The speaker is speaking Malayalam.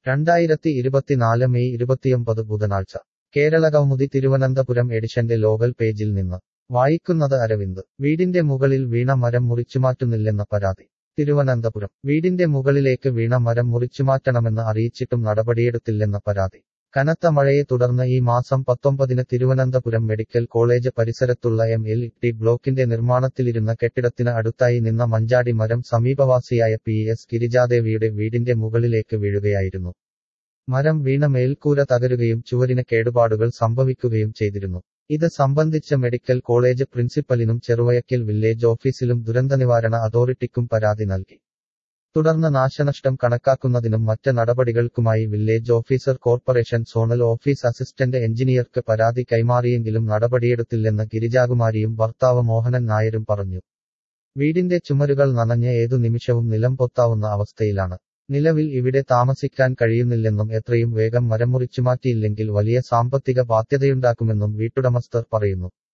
രണ്ടായിരത്തി ഇരുപത്തിനാല് മെയ് ഇരുപത്തിയൊമ്പത് ബുധനാഴ്ച കേരളകൗമുദി തിരുവനന്തപുരം എഡിഷന്റെ ലോകൽ പേജിൽ നിന്ന് വായിക്കുന്നത് അരവിന്ദ് വീടിന്റെ മുകളിൽ വീണ മരം മുറിച്ചുമാറ്റുന്നില്ലെന്ന പരാതി തിരുവനന്തപുരം വീടിന്റെ മുകളിലേക്ക് വീണ മരം മുറിച്ചുമാറ്റണമെന്ന് അറിയിച്ചിട്ടും നടപടിയെടുത്തില്ലെന്ന പരാതി കനത്ത മഴയെ തുടർന്ന് ഈ മാസം പത്തൊമ്പതിന് തിരുവനന്തപുരം മെഡിക്കൽ കോളേജ് പരിസരത്തുള്ള എം എൽ ടി ബ്ലോക്കിന്റെ നിർമ്മാണത്തിലിരുന്ന കെട്ടിടത്തിന് അടുത്തായി നിന്ന മഞ്ചാടി മരം സമീപവാസിയായ പി എസ് ഗിരിജാദേവിയുടെ വീടിന്റെ മുകളിലേക്ക് വീഴുകയായിരുന്നു മരം വീണ മേൽക്കൂര തകരുകയും ചുവരിന് കേടുപാടുകൾ സംഭവിക്കുകയും ചെയ്തിരുന്നു ഇത് സംബന്ധിച്ച് മെഡിക്കൽ കോളേജ് പ്രിൻസിപ്പലിനും ചെറുവയക്കൽ വില്ലേജ് ഓഫീസിലും ദുരന്തനിവാരണ അതോറിറ്റിക്കും പരാതി നൽകി തുടർന്ന് നാശനഷ്ടം കണക്കാക്കുന്നതിനും മറ്റ് നടപടികൾക്കുമായി village officer corporation zonal office assistant എഞ്ചിനീയർക്ക് പരാതി കൈമാറിയെങ്കിലും നടപടിയെടുത്തില്ലെന്ന് ഗിരിജാകുമാരിയും ഭർത്താവ് മോഹനൻ നായരും പറഞ്ഞു വീടിന്റെ ചുമരുകൾ നനഞ്ഞ് ഏതു നിമിഷവും നിലം പൊത്താവുന്ന അവസ്ഥയിലാണ് നിലവിൽ ഇവിടെ താമസിക്കാൻ കഴിയുന്നില്ലെന്നും എത്രയും വേഗം മരം മുറിച്ചുമാറ്റിയില്ലെങ്കിൽ വലിയ സാമ്പത്തിക ബാധ്യതയുണ്ടാക്കുമെന്നും വീട്ടുടമസ്ഥർ പറയുന്നു